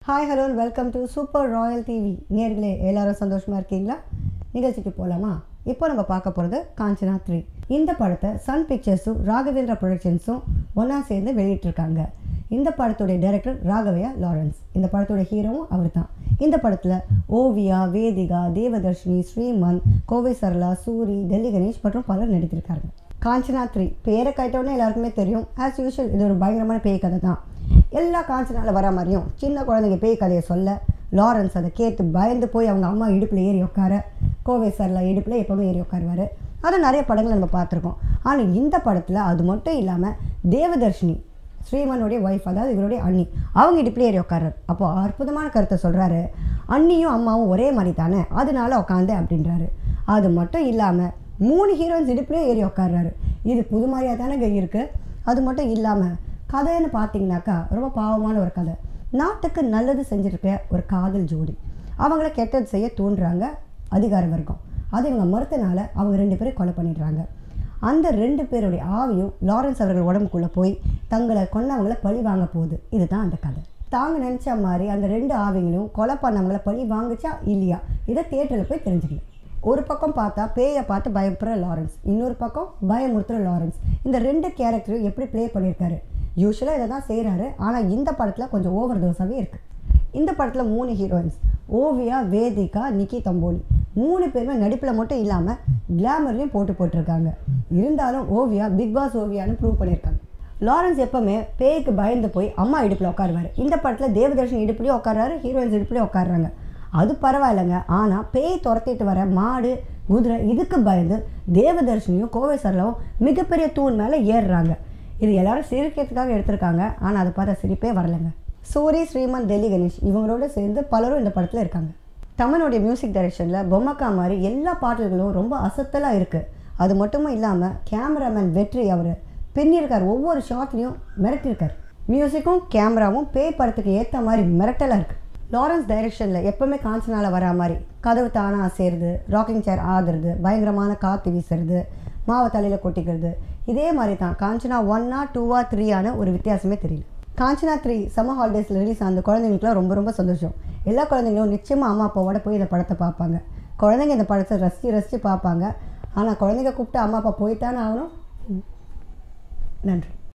hi hello welcome to super royal TV நேர்களே எல்லாரும் சந்தோஷமாக இருக்கீங்களா நிகழ்ச்சிக்கு போகலாமா இப்போ நம்ம பார்க்க போகிறது காஞ்சனா த்ரீ இந்த படத்தை சன் பிக்சர்ஸும் ராகவேந்திரா ப்ரொடக்ஷன்ஸும் ஒன்றா சேர்ந்து வெளியிட்டிருக்காங்க இந்த படத்துடைய டைரக்டர் ராகவையா லாரன்ஸ் இந்த படத்தோட ஹீரோவும் அவர் தான் இந்த படத்தில் ஓவியா வேதிகா தேவதர்ஷினி ஸ்ரீமந்த் கோவை சரளா சூரி டெல்லி கணேஷ் மற்றும் பலர் நடித்திருக்காங்க காஞ்சனா த்ரீ பேரை கேட்டோன்னே எல்லாருக்குமே தெரியும் ஆஸ் யூஷுவல் இது ஒரு பயங்கரமான பேய் கதை தான் எல்லா காஞ்சனால வர மாதிரியும் சின்ன குழந்தைங்க பேய் கதையை சொல்ல லாரன்ஸ் அதை கேட்டு பயந்து போய் அவங்க அம்மா இடுப்பில் ஏறி உட்கார கோவை சரளா இடுப்பில் எப்போவுமே ஏறி உட்காருவார் அதை நிறைய படங்கள் நம்ம பார்த்துருக்கோம் ஆனால் இந்த படத்தில் அது மட்டும் இல்லாமல் தேவதர்ஷினி ஸ்ரீமனுடைய ஒய்ஃப் அதாவது இவருடைய அண்ணி அவங்க இடுப்பில் ஏறி உட்கார்றாரு அப்போ அற்புதமான கருத்தை சொல்கிறாரு அண்ணியும் அம்மாவும் ஒரே மாதிரி தானே அதனால உட்காந்தேன் அப்படின்றாரு அது மட்டும் இல்லாமல் மூணு ஹீரோயின்ஸ் இடுப்புலேயே ஏறி உட்கார்றாரு இது புது மாதிரியாக தானே இருக்குது அது மட்டும் இல்லாமல் கதைன்னு பார்த்தீங்கன்னாக்கா ரொம்ப பாவமான ஒரு கதை நாட்டுக்கு நல்லது செஞ்சுருக்க ஒரு காதல் ஜோடி அவங்கள கெட்டது செய்ய தூண்டுறாங்க அதிகார வர்க்கம் அது இவங்க மறுத்தனால அவங்க ரெண்டு பேரும் கொலை பண்ணிடுறாங்க அந்த ரெண்டு பேருடைய ஆவியும் லாரன்ஸ் அவர்கள் உடம்புக்குள்ளே போய் தங்களை கொன்னவங்கள பழி வாங்க போகுது இதுதான் அந்த கதை தாங்க நினச்ச மாதிரி அந்த ரெண்டு ஆவிங்களும் கொலை பண்ணவங்கள பழி வாங்குச்சா இல்லையா இதை தேட்டரில் போய் தெரிஞ்சுக்கணும் ஒரு பக்கம் பார்த்தா பேயை பார்த்து பயப்படுற லாரன்ஸ் இன்னொரு பக்கம் பயமுறுத்துற லாரன்ஸ் இந்த ரெண்டு கேரக்டரும் எப்படி ப்ளே பண்ணியிருக்காரு யூஸ்வலாக இதை தான் செய்கிறாரு ஆனால் இந்த படத்தில் கொஞ்சம் ஓவர் தோசாவே இருக்குது இந்த படத்தில் மூணு ஹீரோயின்ஸ் ஓவியா வேதிகா நிக்கி தம்போலி மூணு பேருமே நடிப்பில் மட்டும் இல்லாமல் கிளாமர்லையும் போட்டு போட்டிருக்காங்க இருந்தாலும் ஓவியா பிக் பாஸ் ஓவியான்னு ப்ரூவ் பண்ணியிருக்காங்க லாரன்ஸ் எப்பவுமே பேய்க்கு பயந்து போய் அம்மா இடுப்பில் உட்காருவார் இந்த படத்தில் தேவதர்ஷன் இடுப்புலேயும் உட்காராரு ஹீரோயின்ஸ் இடுப்புலேயும் உட்காடுறாங்க அது பரவாயில்லைங்க ஆனால் பேய் துரத்திட்டு வர மாடு குதிரை இதுக்கு பயந்து தேவதர்ஷினியும் கோவை சரளாவும் மிகப்பெரிய தூண் மேலே ஏறுறாங்க இது எல்லாரும் சிரிக்கிறதுக்காக எடுத்திருக்காங்க ஆனால் அதை பார்த்தா சிரிப்பே வரலைங்க சூரி ஸ்ரீமந்த் டெல்லி கணேஷ் இவங்களோட சேர்ந்து பலரும் இந்த படத்தில் இருக்காங்க தமனுடைய மியூசிக் டைரக்ஷனில் பொம்மக்கா மாதிரி எல்லா பாடல்களும் ரொம்ப அசத்தலாக இருக்குது அது மட்டும் இல்லாமல் கேமராமேன் வெற்றி அவர் பின்னிருக்கார் ஒவ்வொரு ஷாட்லேயும் மிரட்டியிருக்கார் மியூசிக்கும் கேமராவும் பேய் படத்துக்கு ஏற்ற மாதிரி மிரட்டலாக இருக்குது லாரன்ஸ் டைரெக்ஷனில் எப்போவுமே காஞ்சனால வரா மாதிரி கதவு தானாக அசைறது ராக்கிங் சேர் ஆகுறது பயங்கரமான காற்று வீசுறது மாவை தலையில் கொட்டிக்கிறது இதே மாதிரி தான் காஞ்சனா ஒன்னா டூவா த்ரீயான ஒரு வித்தியாசமே தெரியல காஞ்சனா த்ரீ சம்மர் ஹாலிடேஸில் ரிலீஸ் ஆன குழந்தைங்களுக்குலாம் ரொம்ப ரொம்ப சந்தோஷம் எல்லா குழந்தைங்களும் நிச்சயமாக அம்மா அப்பாவோட போய் இந்த படத்தை பார்ப்பாங்க குழந்தைங்க இந்த படத்தை ரசித்து ரசித்து பார்ப்பாங்க ஆனால் குழந்தைங்க கூப்பிட்டு அம்மா அப்பா போய்த்தானே ஆகணும் நன்றி